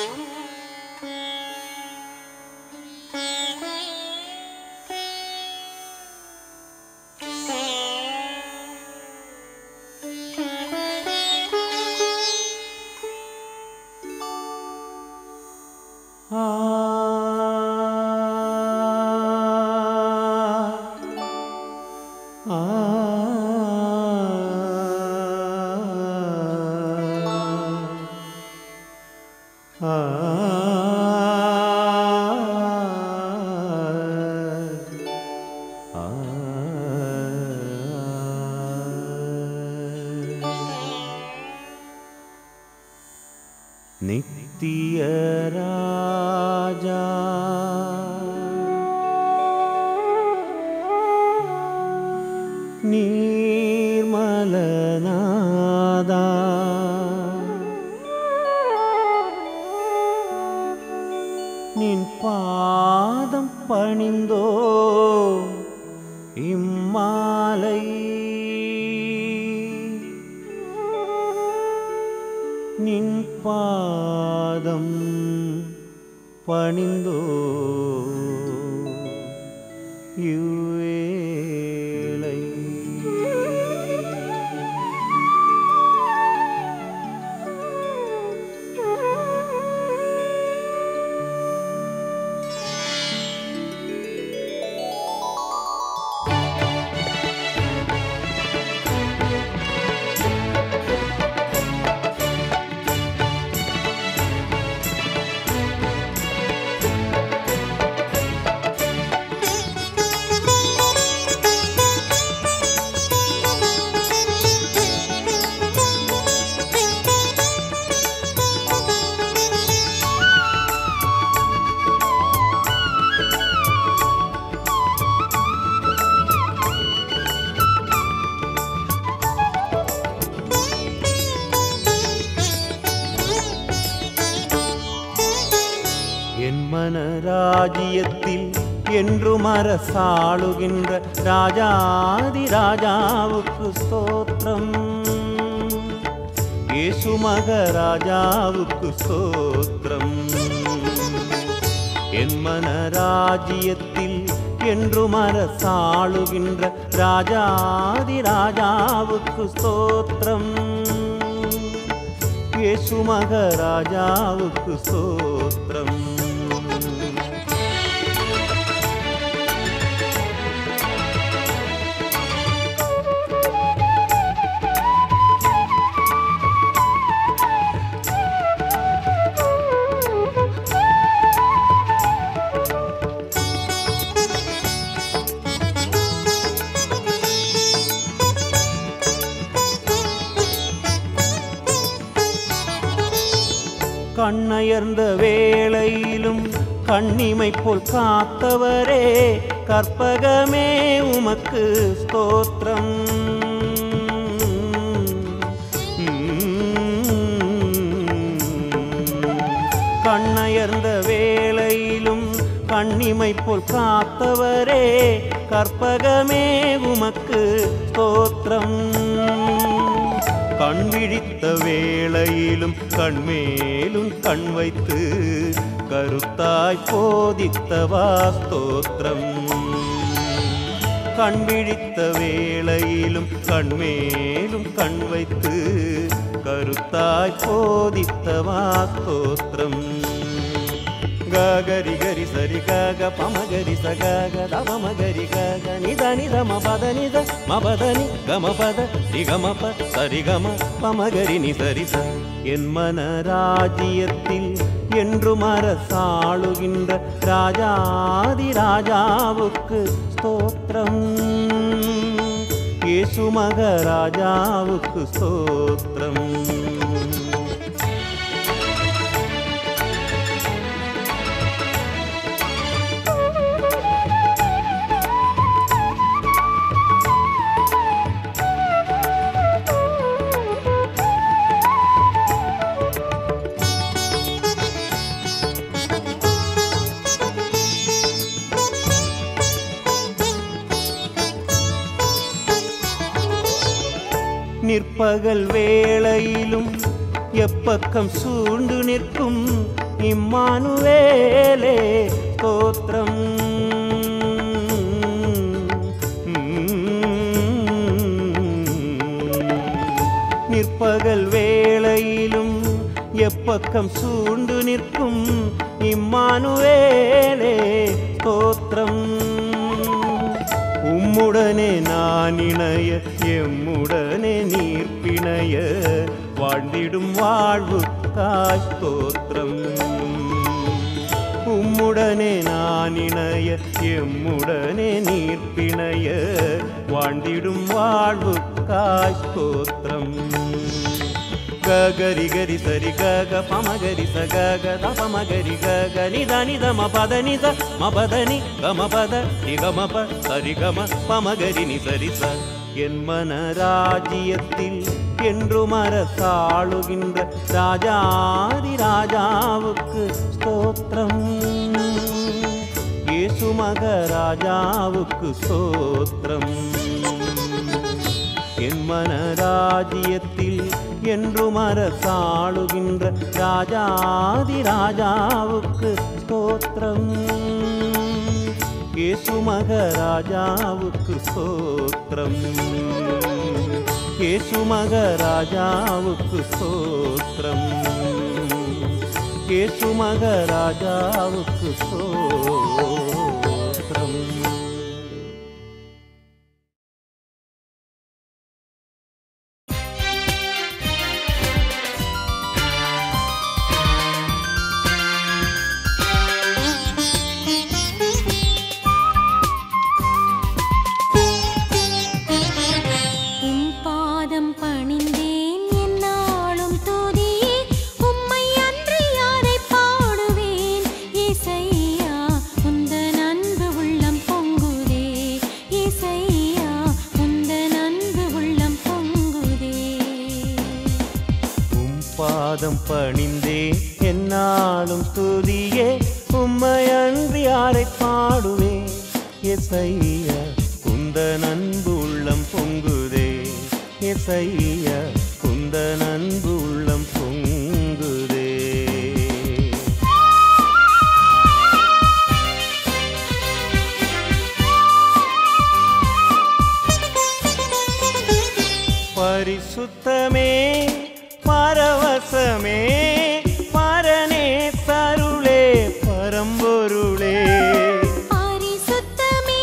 நித்திய ராஜா நீர்மலநாதா நின் பாதம் பணிந்தோ இம்மாலை நின் பாதம் பணிந்தோ இவ்வேளை என் மனராஜ்யத்தில் என்றும் அரசாளுகின்ற ராஜாதி ராஜாவுக்கு ஸ்தோத்திரம் இயேசு மகராஜாவுக்கு ஸ்தோத்திரம் என் மனராஜ்யத்தில் என்றும் அரசாளுகின்ற ராஜாதி ராஜாவுக்கு ஸ்தோத்திரம் இயேசு மகராஜாவுக்கு ஸ்தோத்திரம் கண்ணயர்ந்த வேளையிலும் கண்ணிமை போல் காத்தவரே கற்பகமே உமக்கு ஸ்தோத்திரம் கண்ணயர்ந்த வேளையிலும் கண்ணிமை போல் காத்தவரே கற்பகமே உமக்கு ஸ்தோத்திரம் கண் விழித்த வேளையிலும் கண்மேலும் கண் வைத்து கருத்தாய் போதித்தவா ஸ்தோத்திரம் கண் விழித்த வேளையிலும் கண்மேலும் கண் வைத்து கருத்தாய் போதித்தவா ஸ்தோத்திரம் గరి గరి సరి గగ పమ గరి స గగ దమ మ గరి గగ నిద నిద మ పద నిద మ పద ని గమ పద రి గమ ప సరి గమ పమ గరి ని సరి స என் மன ராஜ்யத்தில் என்று மரசாளுகின்ற ராஜாதி ராஜாவுக்கு ஸ்தோத்திரம் இயேசு மகராஜாவுக்கு ஸ்தோத்திரம் நிற்பகல் வேளையிலும் எப்பக்கம் சூழ்ந்து நிற்கும் இம்மானுவேலே ஸ்தோத்திரம் நிற்பகல் வேளையிலும் எப்பக்கம் சூழ்ந்து நிற்கும் இம்மானுவேலே ஸ்தோத்திரம் உம்முடனே நான் இணைய எம்முடனே நீர் பிணைய வாழ்ந்திடும் வாழ்வு காஸ்தோத்திரம் உம்முடனே நான் இணைய எம்முடனே நீர் பிணைய வாழ்ந்திடும் வாழ்வு காஸ்தோத்திரம் గరి గరి సరి గగ పమ గరి స గగ ద పమ గరి గగ నిద నిద మ పద నిద మ పద ని గమ పద ని గమ ప సరి గమ పమ గరి ని సరి స என் மன ராஜ்யத்தில் என்று மரத்தாளுகின்ற ராஜாதி ராஜாவுக்கு ஸ்தோத்திரம் இயேசு மகராஜாவுக்கு ஸ்தோத்திரம் என் மன ராஜ்யத்தில் என்று மரத்தாளுகின்ற ராஜாதி ராஜாவுக்கு ஸ்தோத்திரம் இயேசு மகராஜாவுக்கு ஸ்தோத்திரம் இயேசு மகராஜாவுக்கு ஸ்தோத்திரம் இயேசு மகராஜாவுக்கு ஸ்தோத்திரம் உம் பாதம் பணிந்தேன் என்னாலும் துதியே உம்மை அன்றி யாரை பாடுவேன் இசையா உந்தன் அன்பு உள்ளம் பொங்குதே இசையா உந்தன் அன்பு உள்ளம் பொங்குதே உம் பாதம் பணிந்தே என்னாலும் துதியே உம்மை அன்றி யாரை பாடுவே எசையா குந்த நன்பு உள்ளம் பொங்குதே எசையா குந்த நன்பு உள்ளம் பொங்குதே பரிசுத்தமே பரவசமே பரனே சருளே பரம்பொருளே பரிசுத்தமே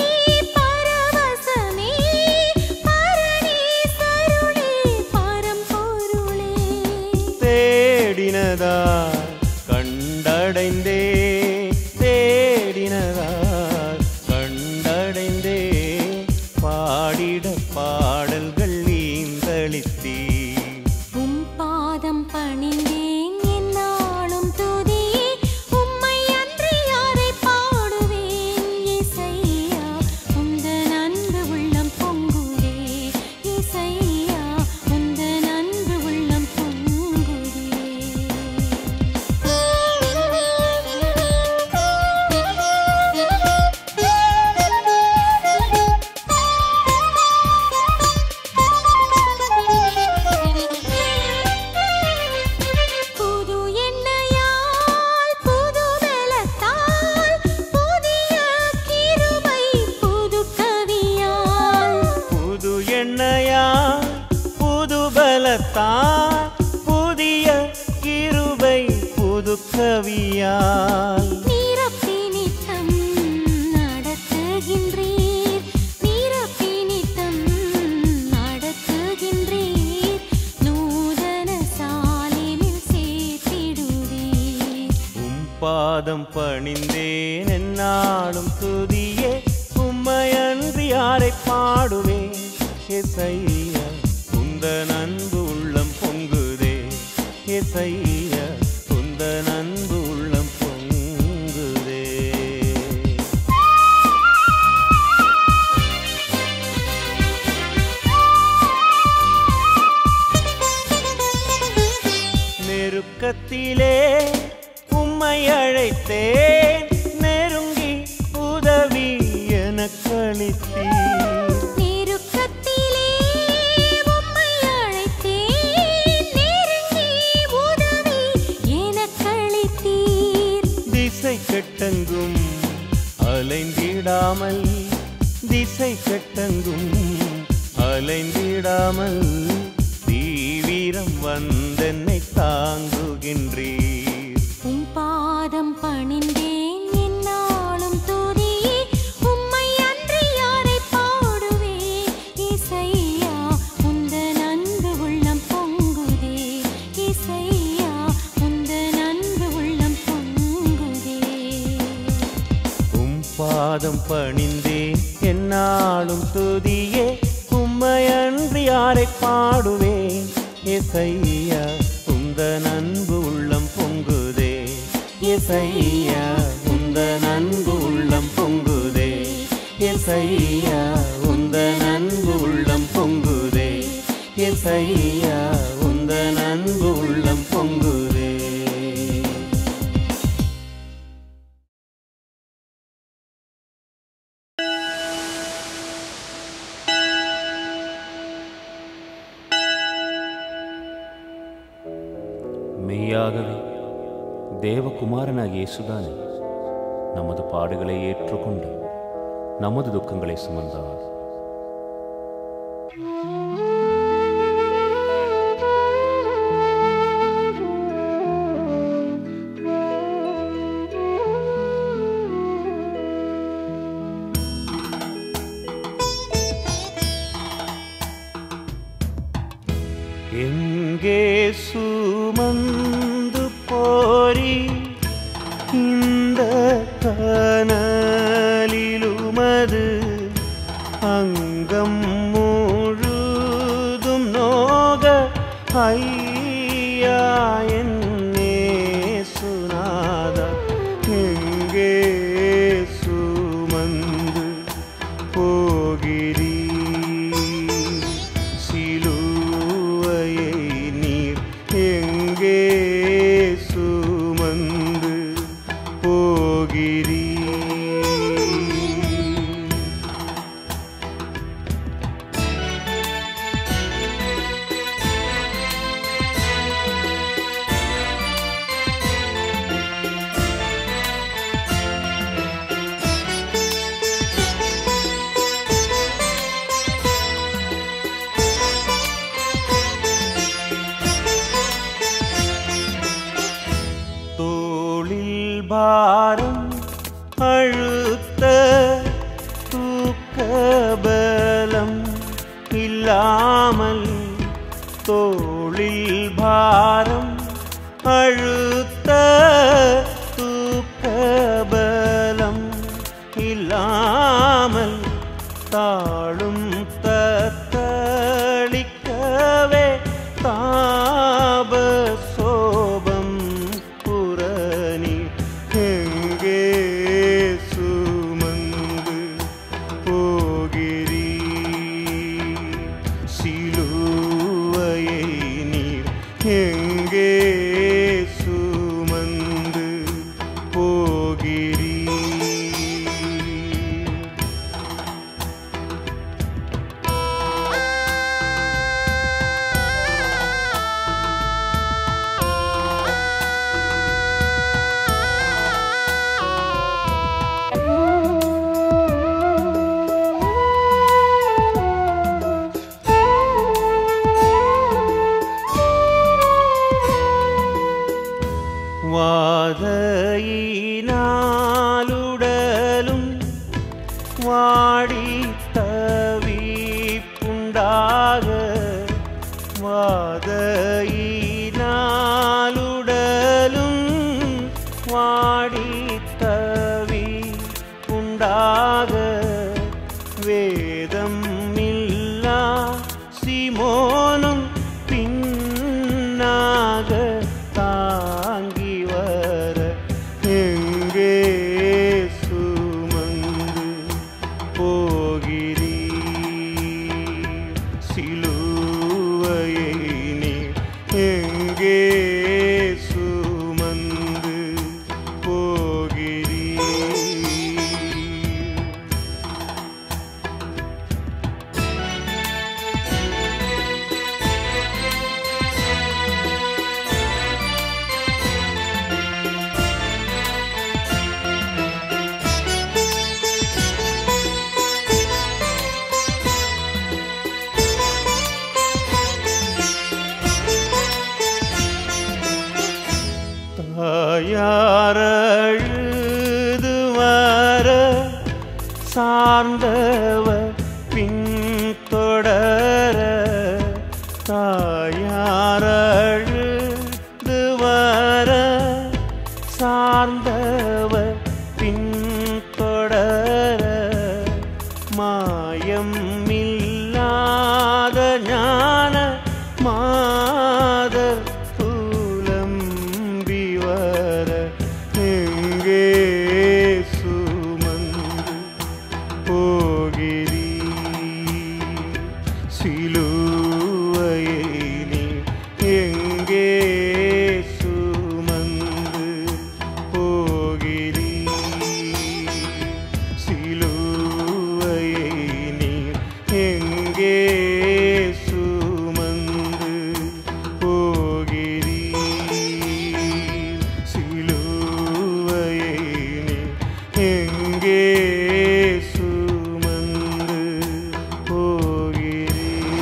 பரவசமே பரணீசருளே பரம்பொருளே தேடினதா கண்டடைந்தே தேடினதா கண்டடைந்தே பாடிட பாடல்கள் ஈந்தளித்தீ உம் பாதம் பணிந்தேன் என்னாலும் துதியே உம்மை அன்றி யாரை பாடுவேன் இசையா உந்தன் அன்பு உள்ளம் பொங்குதே இசையா உந்தன் அன்பு உள்ளம் புது எண்ணெயால் புது பலத்தால் புதிய கிருபை புது கவியால் புது எண்ணெயா புது பலத்தா புதிய கிருபை புது கவியால் நிரப்பி நித்தம் நடத்துகின்றீர் நிரப்பி நித்தம் நடத்துகின்றீர் நூதன சாலினில் சேர்த்திடுவீர் உம் பாதம் பணிந்தேன் என்னாலும் துதியே உம்மை அன்றி யாரை பாடுவேன் எசையா உந்த நன்பு உள்ளம் பொங்குதே எசையா உந்த நன்பு உள்ளம் பொங்குதே நெருக்கத்திலே உம்மை அழைத்தேன் நெருங்கி உதவி எனக்களித்தீர் நெருக்கத்திலே உம்மை அழைத்தேன் நெருங்கி உதவி எங்கும் அலைந்திடாமல் திசை கெட்டங்கும் அலைந்திடாமல் தீவிரம் வந்தென்னை தாங்குகின்றீர் உம் பாதம் பணிந்தேன் என்னாலும் துதியே உம்மை அன்றி யாரை பாடுவேன் இசையா உந்தன் அன்பு உள்ளம் பொங்குதே இசையா உந்தன் அன்பு உள்ளம் பொங்குதே உம் பாதம் பணிந்தேன் என்னாலும் துதியே உம்மையன்றி யாரை பாடுவேன் எசையா உந்த நன்பு உள்ளம் பொங்குதே எசையா உந்த நன்பு உள்ளம் பொங்குதே எசையா உந்த நன்பு உள்ளம் பொங்குதே எசையா உந்த நன்பு உள்ளம் பொங்குதே மெய்யாகவே தேவகுமாரனாகிய இயேசுதானே நமது பாடுகளை ஏற்றுக்கொண்டு நமது துக்கங்களை சுமந்தார் எங்கே சுமந்து போரி இந்த கனலிலுமது அங்கம் முழுதும் நோக ஐயா என்னே சுனாத எங்கே சுமந்து போகிறீ சிலுவையை நீர் எங்கே சுமந்து போகிறீ தோளில் பாரம் அழுத்த தூக்கபலம் இல்லாமல் தோளில் பாரம் அழுத்த தூக்கபலம் இல்லாமல் தாழும் தத்தளிக்கவே தாப சோபம் புரணி எங்கே சுமந்து போகிறீ சிலுவையை நீர் எங்கே சுமந்து போகிறீ வாதையினாலுடலும் வாடி தவிப்புண்டாக வாதையினாலுடலும் வாடி தவி உண்டாக வேதம் இல்லா சிமோனும் பின்னாக தாங்கி வர எங்கே சுமந்து போகிறீ சிலுவையை நீர் எங்கே சுமந்து போகிறீ சார்ந்தவர் பின்தொடர தாயார் அழுது வர சார்ந்தவர் பின்தொடர மாயம் இல்லாத ஞான மாதர் புலம்பி வர எங்கே சுமந்து போகிறீ சிலுவையை நீ எங்கே சுமந்து போகிறீ சிலுவையை நீ எங்கே சுமந்து போகிறீ சிலுவையை நீ எங்கே சுமந்து போகிறீ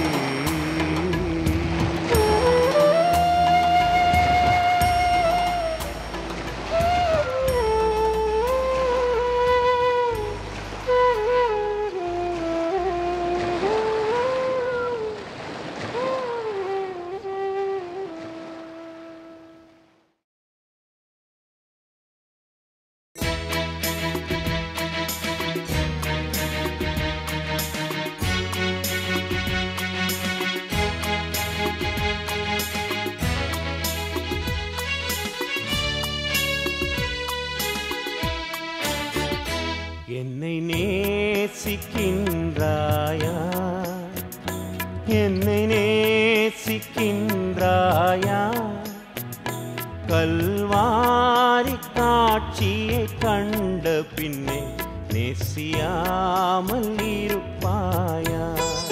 என்னை நேசிக்கின்றாயா என்னை நேசிக்கின்றாயா கல்வாரி காட்சியை கண்ட பின்னே நேசியாமல் இருப்பாயா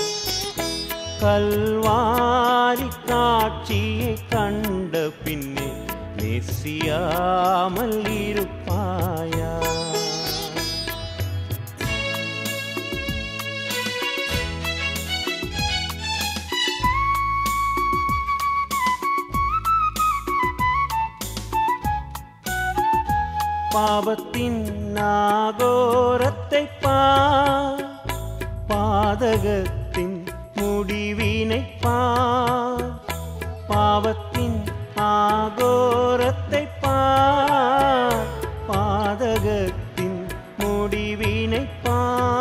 கல்வாரி காட்சியை கண்ட பின்னே நேசியாமல் இருப்பாயா பாவத்தின் நாகோரத்தை பா பாதகத்தின் முடிவினை பா பாவத்தின் ஆகோரத்தை பா பாதகத்தின் முடிவினை பா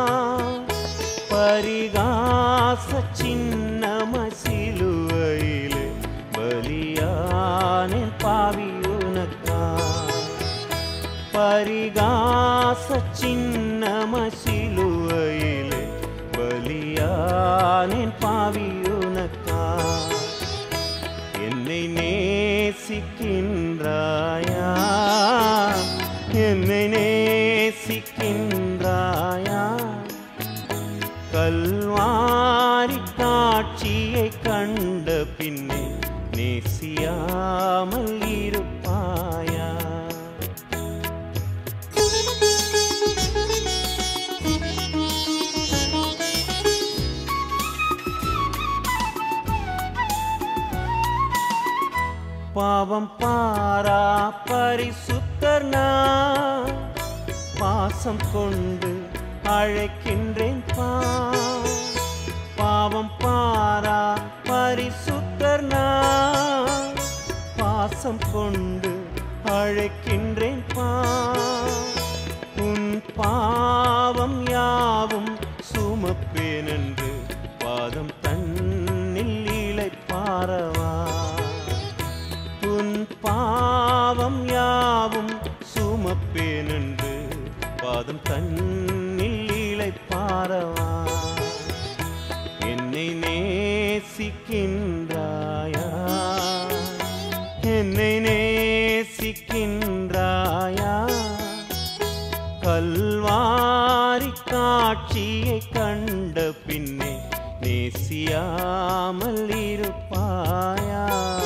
பரிகாச சின்னம சிலுவையிலே பலியானே பாவியுனக்கா பரிகாச சின்னம சிலுவையிலே பலியானேன் பாவியுனக்கா என்னை நேசிக்கின்றாயா என்னை நேசிக்கின்றாயா கல்வாரி காட்சியை கண்ட பின்னே நேசியாமல் இருப்பாயா பாவம் பாரா பரிசுத்தர் நான் பாசம் கொண்டு அழைக்கின்றேன் பா பாவம் பாரா பரிசுத்தர் நான் பாசம் கொண்டு அழைக்கின்றேன் பா உன் பாவம் யாவும் சுமப்பேனென்று பாதம் தன்னில் இளைப்பாரவா உன் பாவம் யாவும் சுமப்பேனென்று பாதம் தன்னில் இளைப்பாரவா என்னை நேசிக்கின்றாயா என்னை நேசிக்கின்றாயா கல்வாரி காட்சியை கண்ட பின்னே நேசியாமல் இருப்பாயா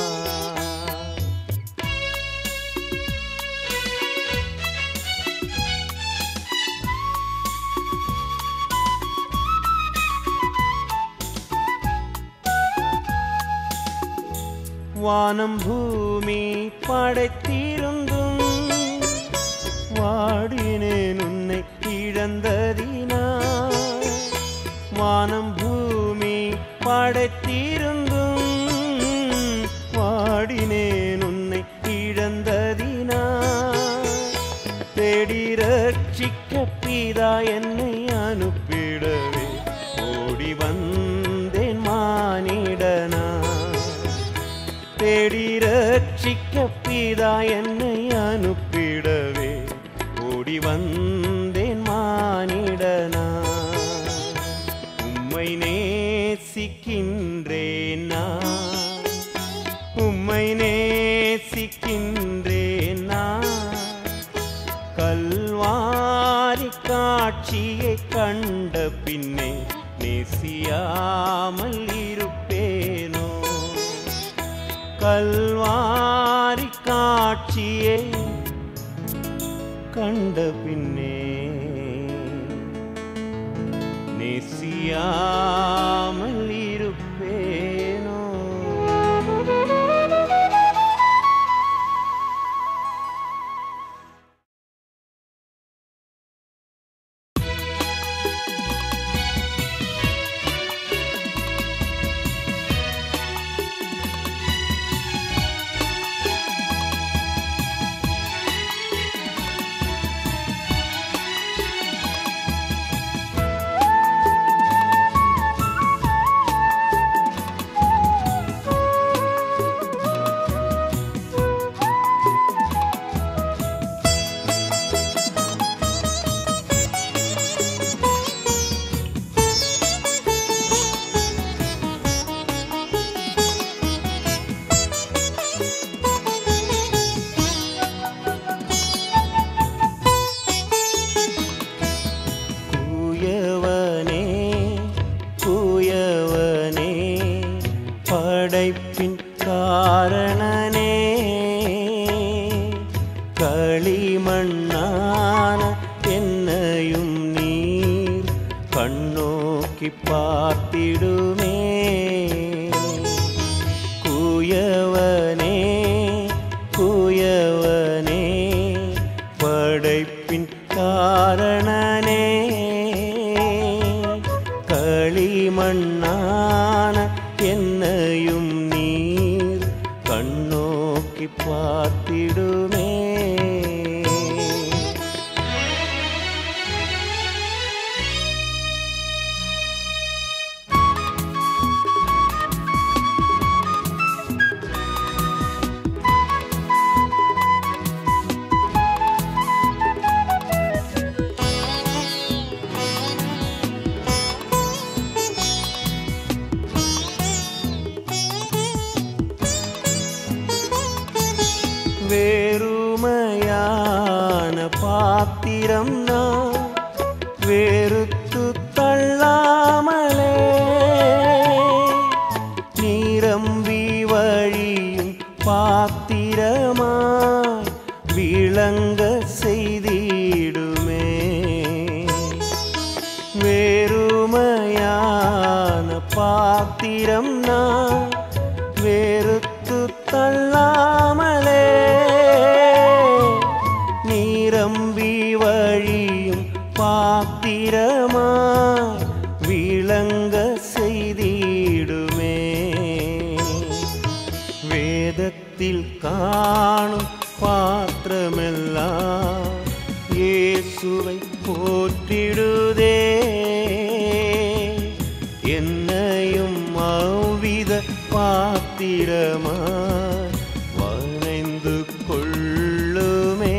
வானம் பூமி படைத்திருந்தும் வாடினேன் உன்னை இழந்ததினா பிதா என்னை அனுப்பிடவே ஓடி வந்தேன் மானிடனா தேடி ரட்சிக்க பிதா என்னை அனுப்பிடவே ஓடி வந்தேன் மானிடனா உம்மை நேசிக்கின்றேன் நான் உம்மை நேசிக்கின்றேன் நான் கல்வாரி காட்சியை கண்ட பின்னே நேசியாமல் இருப்பேனோ கல்வாரி காட்சியை கண்ட பின்னே நேசியாமல் இருப்பேனோ கூயவனே கூயவனே படைப்பின் காரணனே களிமண்ணான என்னையும் நீர் கண்ணோக்கி பார்த்திடுமே கூயவனே கூயவனே படைப்பின் காரணனே களிமண்ணான என்னையும் நீர் கண்ணோக்கி பார்த்திடுமே வேறுமையான பாத்திரம் நான் வெறுத்து தள்ளாமலே நிரம்பி வழியும் பாத்திரமாய் விளங்க செய்திடுமே வேறுமையான பாத்திரம் நான் வெறுத்து தள்ளாமலே நீரம்பி வழியும் பாத்திரமாய் விளங்க செய்திடுமே வேதத்தில் காணும் பாத்திரமெல்லாம் இயேசுவை போற்றிடுதே என்னையும் அவ்வித பாத்திரமாய் வணைந்து கொள்ளுமே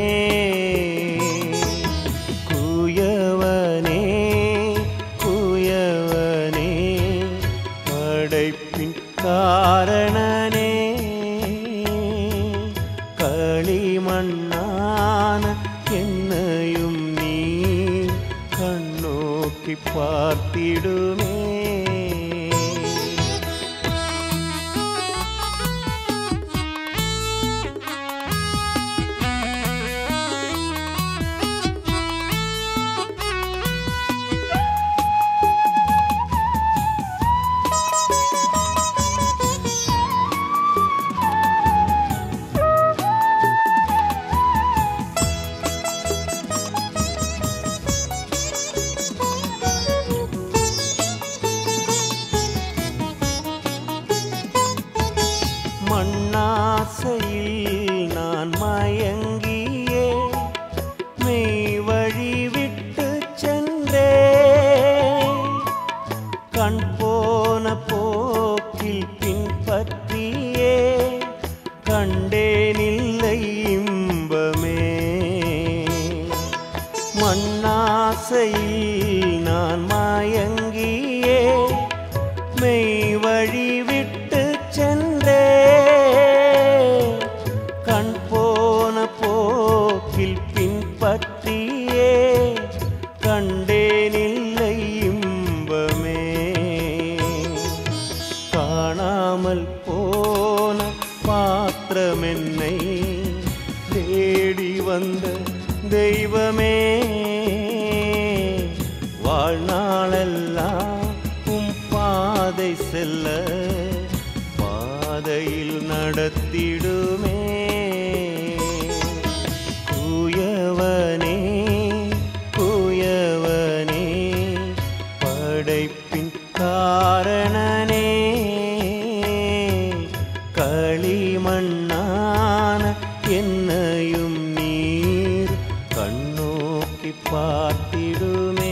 குயவனே குயவனே படைப்பின் காரணனே களிமண்ணான என்னையும் நீ கண்ணோக்கி பார்த்திடுமே நான் மயங்கியே மெய் வழி விட்டு சென்றே கண் போன போக்கில் பின்பற்றியே கண்டேனில்லை இன்பமே காணாமல் போன பாத்திரமென்னை தேடி வந்த தெய்வமே வாழ்நாளெல்லாம் உம் பாதை செல்ல பாதையில் நடத்திடுமே கூயவனே கூயவனே படைப்பின் காரணனே களிமண்ணான என்னையும் நீர் கண்ணோக்கி பார்த்திடுமே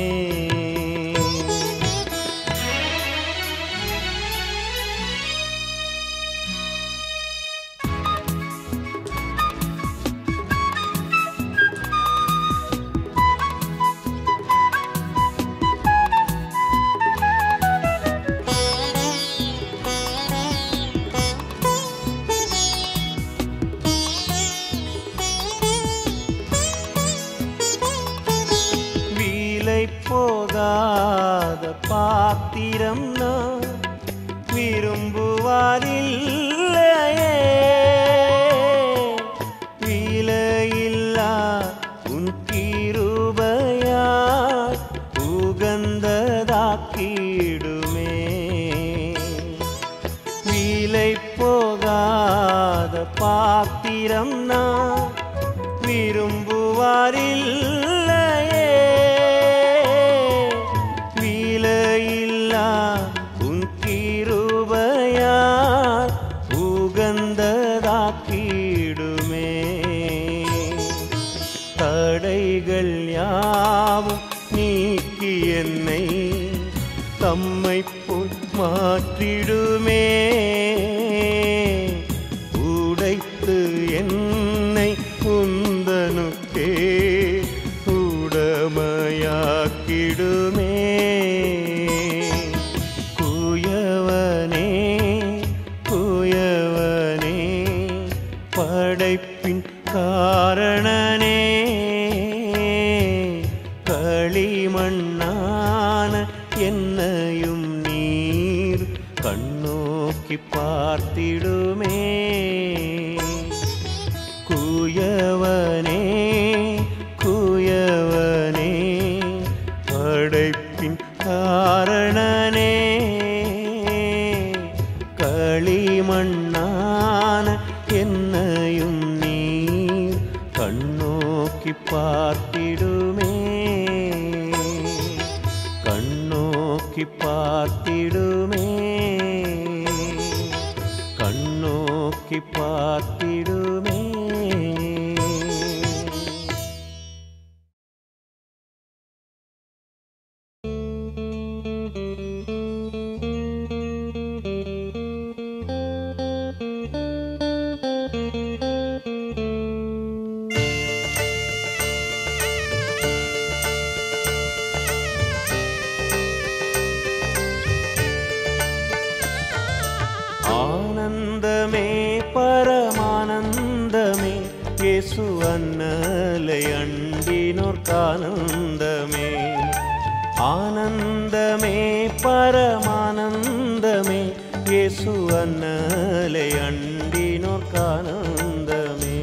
வீலை போகாத பாத்திரம் நான் விரும்புவாரில்லையே வீலையில்லா உன் கிருபையால் உகந்ததாக்கிடுமே வீலை போகாத பாத்திரம் நான் விரும்புவாரில்லையே வீலையில்லா உன் கிருபையால் உகந்ததாக்கிடுமே தடைகள் யாவும் நீக்கி என்னை தம்மை போல் மாற்றிடுமே உடைத்து என்னை உந்தனுக்கே உடமையாக்கிடுமே குயவனே குயவனே படைப்பின் காரணனே களிமண்ணான என்னையும் நீர் கண்ணோக்கி பார்த்திடுமே குயவனே குயவனே படைப்பின் காரணனே களிமண்ணான என்னையும் நீர் கண்ணோக்கி பார்த்திடுமே கண்ணோக்கி பார்த்திடுமே கண்ணோக்கி பார்த்திடுமே ஆனந்தமே பரமானந்தமே இயேசு அன்னலை அண்டினோர்க்கானந்தமே ஆனந்தமே பரமானந்தமே இயேசு அன்னலை அண்டினோர்க்கானந்தமே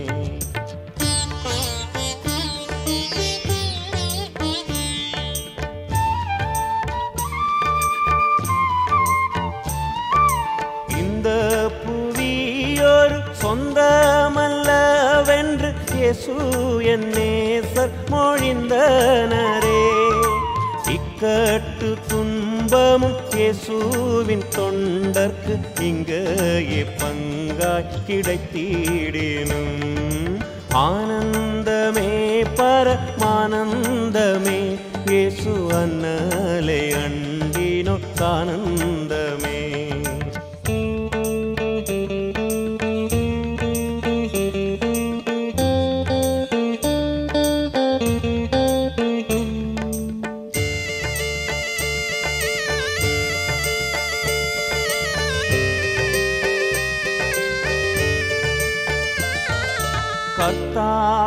இந்த புவியொரு சொந்தமல்லவென்று இயேசு என் நேசர் மொழிந்தனரே இக்கட்டு துன்பமும் இயேசுவின் தொண்டர்க்கு இங்கேயே பங்காய் கிடைத்திடினும் ஆனந்தமே பரமானந்தமே இயேசு அன்னலை அண்டினோ ஆனந்தமே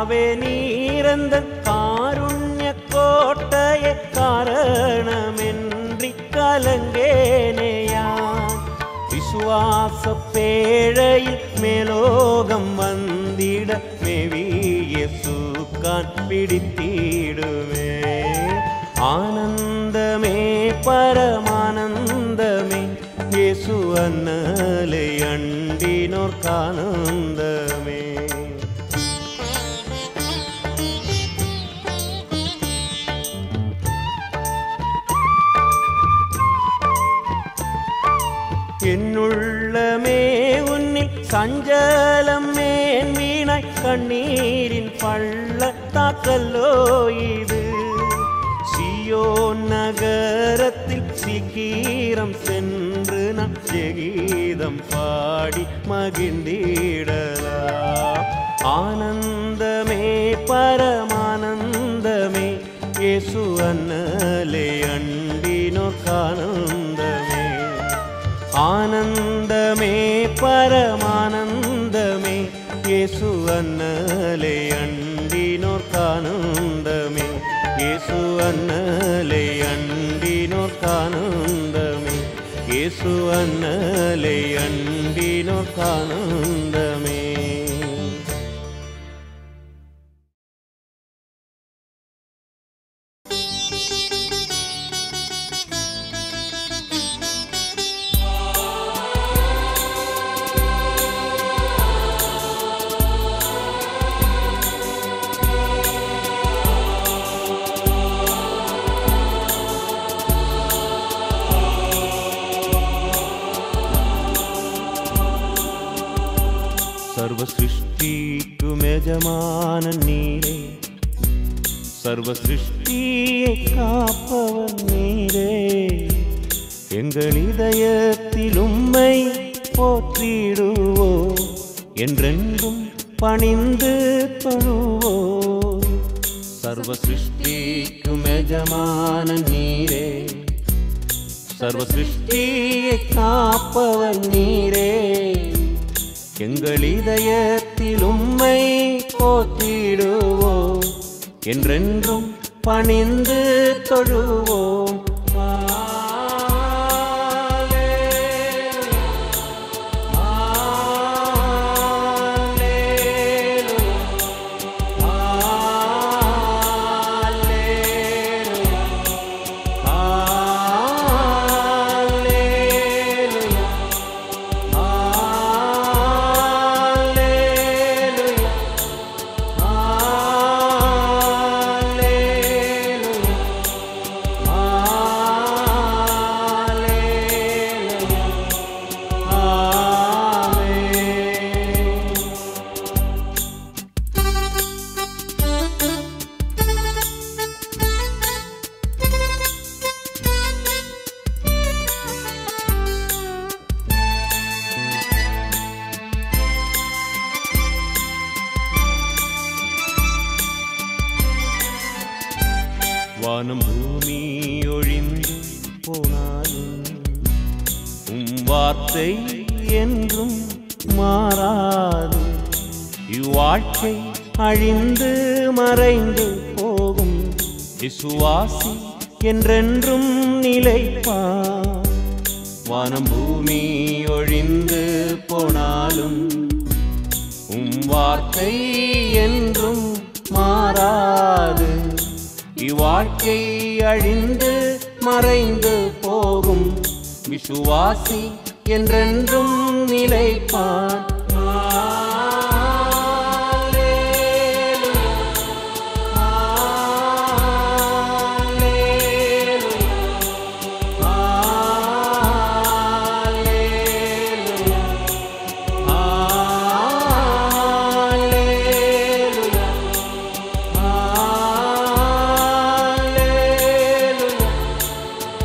കർത്താവെ നീരന്ത കാരുണ്യ കോട്ടയെ കാരണമെன்றി കലങ്കേനയാൻ വിശ്വാസപ്പേഴയിൽ മേലോകം വന്നിട മെവിയെ സൂക്കാൻ പിടിത്തിടുമേ ആനന്ദമേ പരമാനന്ദമേ യേശു അന്നലെ അണ്ടിനോർക്കാനന്ദമേ என்னுள்ளமே உன்னில் சஞ்சலம் மேன் வீணாய் கண்ணீரின் பள்ளத்தாக்கல்லோ இது சியோ நகரத்தில் சீக்கிரம் சென்று நாம் ஜெகீதம் பாடி மகிழ்ந்திடலாம் ஆனந்தமே பரமானந்தமே இயேசு அன்னலே அண்டினோர்க்கானந்தமே ஆனந்தமே பரமானந்தமே இயேசு அன்னலே அண்டினோர்க்கானந்தமே இயேசு அன்னலே அண்டினோர்க்கானந்தமே இயேசு அன்னலே அண்டினோர்க்கானந்தமே സർവ സൃഷ്ടിക്കും യജമാനൻ നീരേ സർവ സൃഷ്ടിയെ കാപ്പവൻ നീരേ எங்கள் இதயத்தில் உம்மை போற்றிடுவோ என்றென்றும் பணிந்து தொழுவோ சர்வ சிருஷ்டிக்கும் எஜமான நீரே சர்வ சிருஷ்டியை காப்பவன் நீரே எங்கள் இதயத்தில் உம்மை போற்றிடுவோம் என்றென்றும் பணிந்து தொழுவோம் வானம் பூமி ஒழிந்து போனாலும் உம் வார்த்தை என்றும் மாறாது இவ்வாழ்க்கை அழிந்து மறைந்து போகும் விசுவாசி என்றென்றும் நிலைப்பான் வானம் பூமி ஒழிந்து போனாலும் உம் வார்த்தை என்றும் மாறாது இவ்வாழ்க்கை அழிந்து மறைந்து போகும் விசுவாசி என்றென்றும் நிலைப்பான்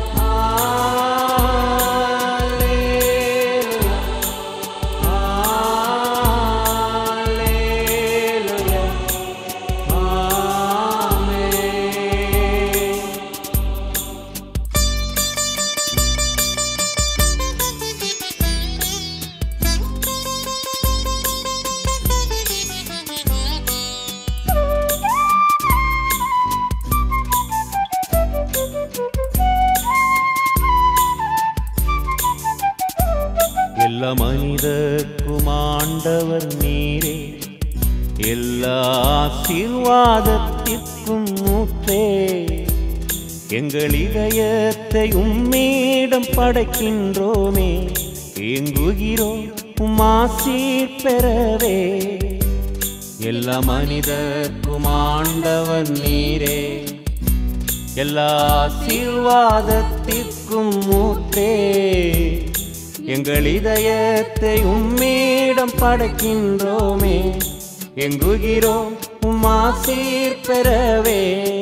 Hallelujah. ஆண்டவர் நீரே எல்லா ஆசீர்வாதத்திற்கும் மூத்தே எங்கள் இதயத்தை உம்மீடம் படைக்கின்றோமே ஏங்குகிறோம் உமாசீர் பெறவே எல்லா மனிதர்க்கும் ஆண்டவர் நீரே எல்லா ஆசீர்வாதத்திற்கும் மூத்தே எங்கள் இதயத்தை உம்மீடம் படைக்கின்றோமே எங்குகிறோம் உமாசீர் பெறவே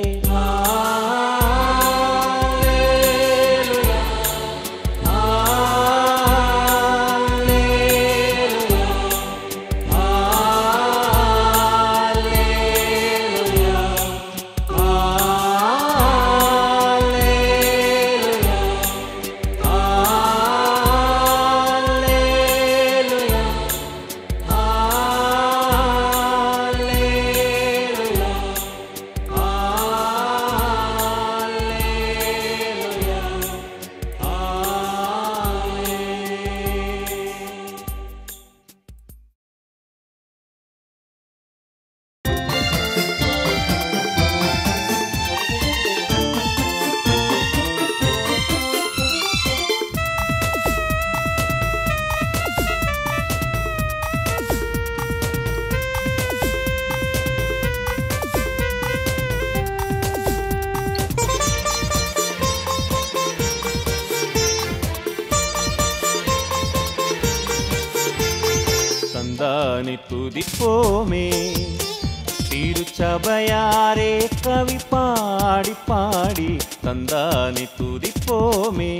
தந்தானை துதிப்போமே திருச்சபையாரே கவி பாடி பாடி தந்தானை துதிப்போமே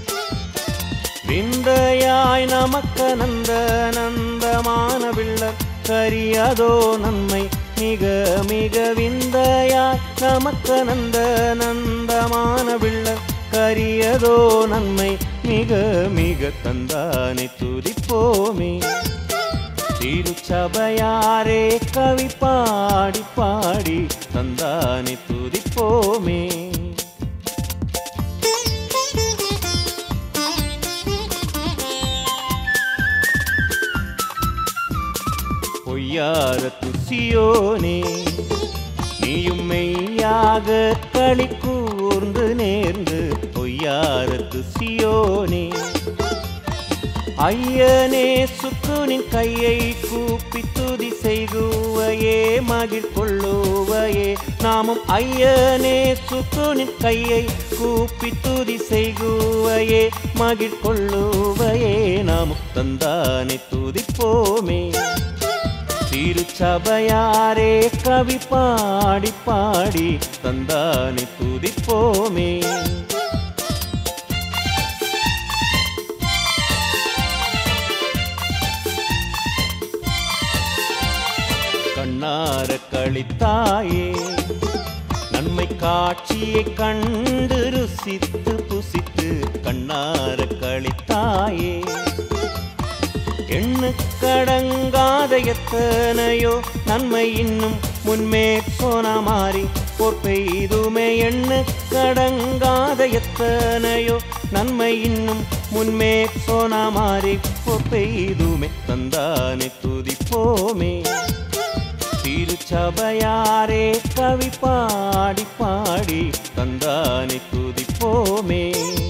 விந்தையாய் நமக்க நந்த நந்தமான விள்ளர் கரியதோ நன்மை மிக மிக விந்தையாய் நமக்க நந்த நந்தமான விள்ளர் கரியதோ நன்மை மிக மிக தந்தானை துதிப்போமே திருச்சபையாரே கவி பாடி பாடி தந்தானை துதிப்போமே பொய்யார துசியோனே நீயும் மெய்யாக களி கூர்ந்து நேர்ந்து பொய்யார துசியோனே ஐயனே சுக்குனின் கையை கூப்பி துதி செய்குவையே மகிழ் கொள்ளுவையே நாமும் ஐயனே சுக்குனின் கையை கூப்பி துதி செய்குவையே மகிழ் கொள்ளுவையே நாமும் தந்தானே துதிப்போமே திருச்சபையாரே கவி பாடி பாடி தந்தானே துதிப்போமே கண்ணார கழித்தாயே நன்மை காட்சியை கண்டு ருசித்து புசித்து கண்ணார கழித்தாயே எண்ணு கடங்காத எத்தனையோ நன்மை இன்னும் முன்மே சோனா மாறி போர் பெய்துமே எண்ணு கடங்காத எத்தனையோ நன்மை இன்னும் முன்மே சோனா மாறி போர் பெய்துமே தந்தானே துதிப்போமே திருச்சபையாரே கவி பாடி பாடி தந்தானே துதிப்போமே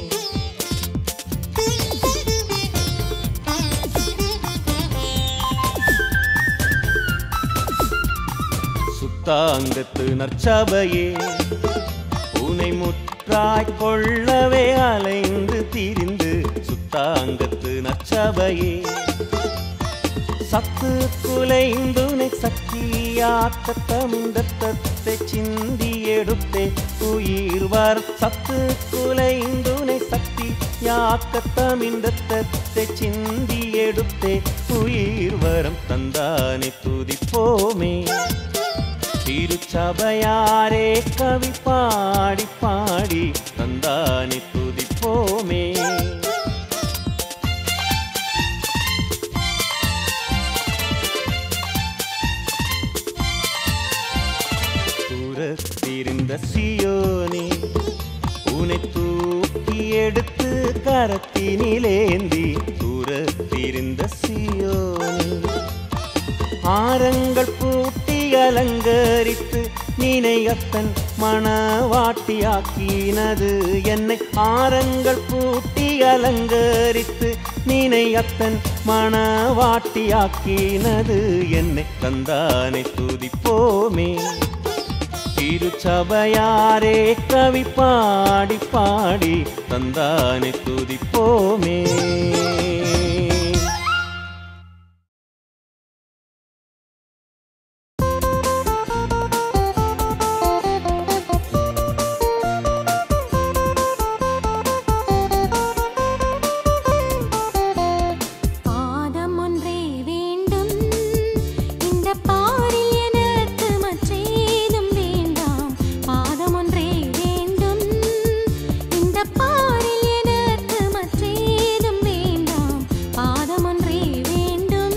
சுத்தாங்கத்து நற்சபையே உனை முற்றாய் கொள்ளவே அலைந்து திரிந்து சுத்தாங்கத்து நற்சபையே சத்து குலைந்துனை சக்தியாக்க தமிழத்தை சிந்தி எடுத்தே உயிர் வர் சத்து குலைந்துனை சக்தி யாக்க தமிழத்தை சிந்தி எடுத்தே உயிர் வரம் தந்தானே துதிப்போமே திருச்சபையாரே கவி பாடி பாடி தந்தானே துதிப்போமே தூரத்திருந்த சியோனே உனை தூக்கி எடுத்து கரத்தினிலேந்தி தூரத்திருந்த சியோனே ஆரங்கள் பூட்டி அலங்கரித்து நினையத்தன் மணவாட்டியாக்கினது என்னை ஆரங்கள் பூட்டி அலங்கரித்து நினையத்தன் மணவாட்டியாக்கினது என்னை தந்தானை துதிப்போமே திருச்சபையாரே கவி பாடி பாடி தந்தானை துதிப்போமே பாதம் ஒன்றே வேண்டும் இந்த பாரில் எனக்கு மற்றேதும் வேண்டாம் பாதம் ஒன்றே வேண்டும் இந்த பாரில் எனக்கு மற்றேதும் வேண்டாம் பாதம் ஒன்றே வேண்டும்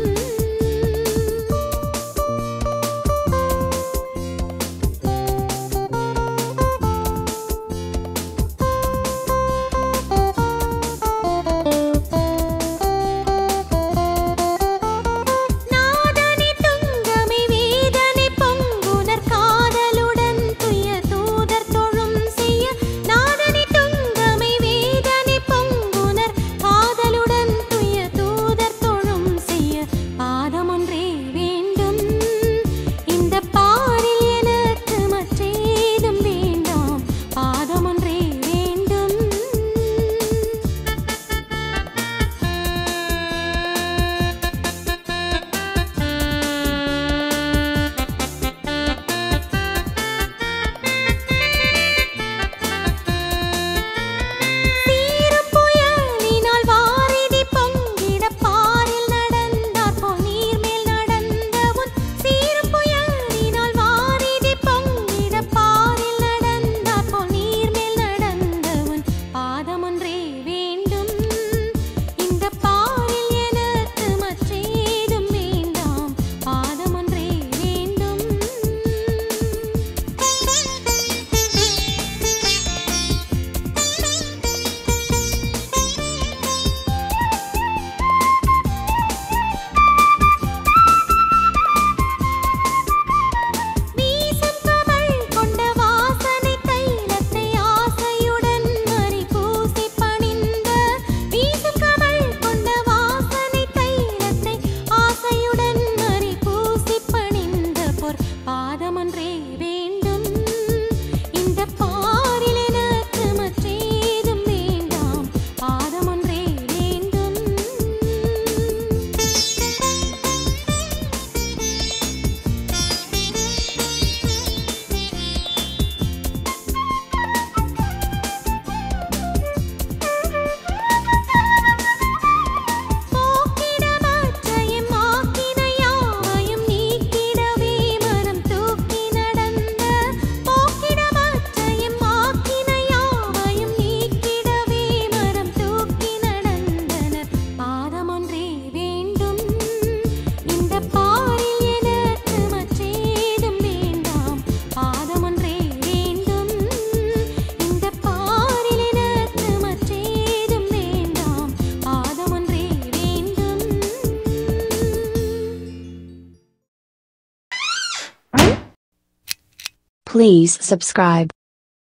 நாதனை துங்கமை வேதனை பொங்குனர் காதலுடன் துய தூதர் தொழும் செய்ய நாதனை துங்கமை வேதனை பொங்குனர் காதலுடன் துய தூதர் தொழும் செய்ய பாதம் ஒன்றே வேண்டும் இந்த பாரில் எனக்கு மற்றேதும் வேண்டாம் பாதம் ஒன்றே வேண்டும் சீரும் புயலினால் வாரிதி பொங்கிட பாரில் நடந்தார் போல் நீர்மேல் நடந்த உன் சீரும் புயலினால் வாரிதி பொங்கிட பாரில் நடந்தார் போல் நீர்மேல் நடந்த உன் பாதம் ஒன்றே வேண்டும் இந்த பாரில் எனக்கு மற்றேதும் வேண்டாம் பாதம் ஒன்றே வேண்டும் வீசும் கமழ் கொண்ட வாசனை தைலத்தை ஆசையுடன் மறி பூசி பணிந்த வீசும் கமழ் கொண்ட வாசனை தைலத்தை ஆசையுடன் மறி பூசி பணிந்த பொற் பாதமொன்றே வேண்டும் இந்த பாரில் எனக்கு மற்றேதும் வேண்டாம் பாதமொன்றே வேண்டும் போக்கிடமற்றையும் ஆக்கினையாவையும் நீக்கிடவே மனம் தூக்கி நடந்த போக்கிடமற்றையும் ஆக்கினையாவையும் நீக்கிடவே மனம் தூக்கி நடந்தனர் பாதம் ஒன்றே வேண்டும் இந்த பாரில் எனக்கு மற்றேதும் வேண்டாம் பாதம் ஒன்றே வேண்டும் இந்த பாரில் எனக்கு மற்றேதும் வேண்டாம் பாதம் ஒன்றே வேண்டும் Please subscribe.